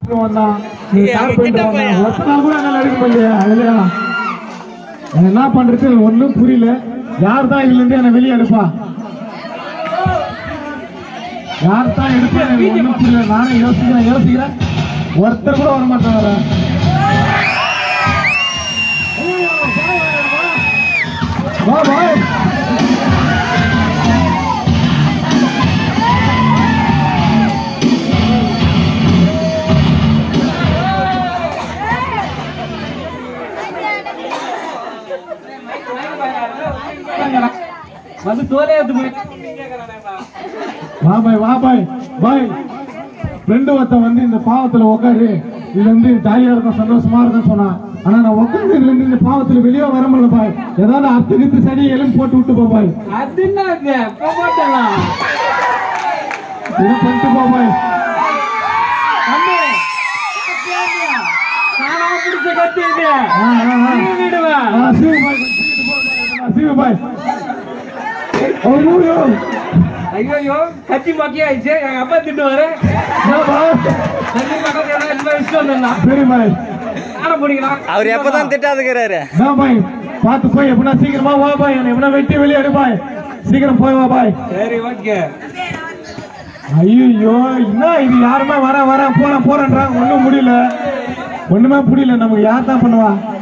வந்தான் நீ ஸ்டார்ட் பண்ணிட்டு வந்தான் ஒத்த நாள் கூட என்னால எடுக்க முடியல அதுலயா எனக்கு என்ன பண்றது ஒண்ணும் புரியல யார் தான் இதுல இருந்து என்ன வெளியே எடுப்பா யார் தான் எடுத்து எனக்கு ஒண்ணும் புரியல நானே யோசிக்கிறேன் யோசிக்கிறேன் ஒருத்தர் கூட வர மாட்டாங்க வா பாய் வந்து தோலே எடுத்து போய் வா பாய் வா பாய் பாய் ஃப்ரெண்டு ஒருத்தன் வந்து இந்த பாவத்துல உட்காரு இது வந்து ஜாலியா இருக்கும் சந்தோஷமா இருக்கும் சொன்னான் ஆனா நான் உட்காந்து இதுல இருந்து இந்த பாவத்துல வெளியே வர முடியல பாய் ஏதாவது அத்து கித்து சரி எலும்பு போட்டு விட்டு போ பாய் அது என்ன போட்டலாம் இதை பண்ணிட்டு போ பாய் தம்பி நானா பிடிச்ச கத்தி இது ஆ, ஆ, ஆ. விடுவேன் ஆ, சீவு பாய் சீவிட்டு போ பாய். சீவு பாய் ஐயோ ஐயோ கத்தி மக்கி ஆயிடுச்சு எங்க அப்பா திட்டுவாரு தண்ணி பக்கத்துல இந்த மாதிரி விஷயம் வந்தா சரி பாய் ஆன பிடிக்கலாம் அவர் எப்பதான் திட்டாதுக்கிறாரு நான் பாய் பார்த்து போய் எப்படின்னா சீக்கிரமா வா பாய் என்னை எப்படின்னா வெட்டி வெளியே எடு பாய் சீக்கிரம் போய் வா பாய் சரி ஓகே ஐயோ என்ன இது யாருமே வர வர போறேன் போறேன்றாங்க ஒண்ணும் முடியல ஒண்ணுமே புரியல நமக்கு யார் தான் பண்ணுவா